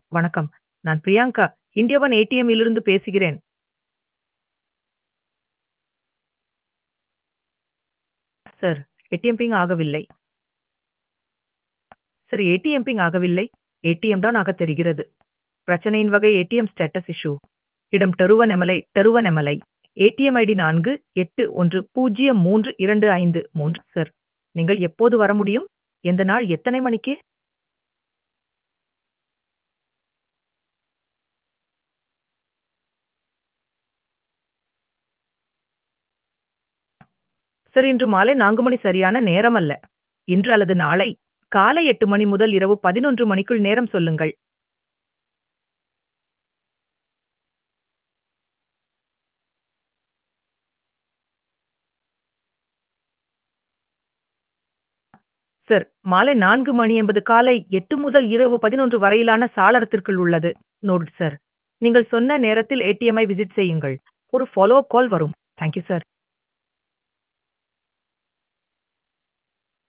வணக்கம். நான் Priyanka, India one ATM இலிருந்து பேசுகிறேன். சார், ஏடிஎம் பிங் ஆகவில்லை. சார், ஏடிஎம் பிங் ஆகவில்லை. ஏடிஎம் தான் ஆகத் தெரிகிறது. பிரச்சனையின் வகை ஏடிஎம் ஸ்டேட்டஸ் இஷ்யூ. இடம் Tiruvannamalai Tiruvannamalai. ATM ID 48103253 sir. நீங்கள் எப்போது வர முடியும்? எந்த நாள் எத்தனை மணிக்கு? சார், இன்று மாலை 4 மணி சரியான நேரம் அல்ல. இன்று அல்லது நாளை காலை 8 மணி முதல் இரவு 11 மணிக்குள் நேரம் சொல்லுங்கள். சார், மாலை 4 மணி என்பது காலை 8 முதல் இரவு 11 வரையிலான சாளரத்திற்குள் உள்ளது. Note sir. நீங்கள் சொன்ன நேரத்தில் ஏடிஎம் ஐ விசிட் செய்யுங்கள். ஒரு ஃபாலோ அப் கால் வரும். Thank you sir.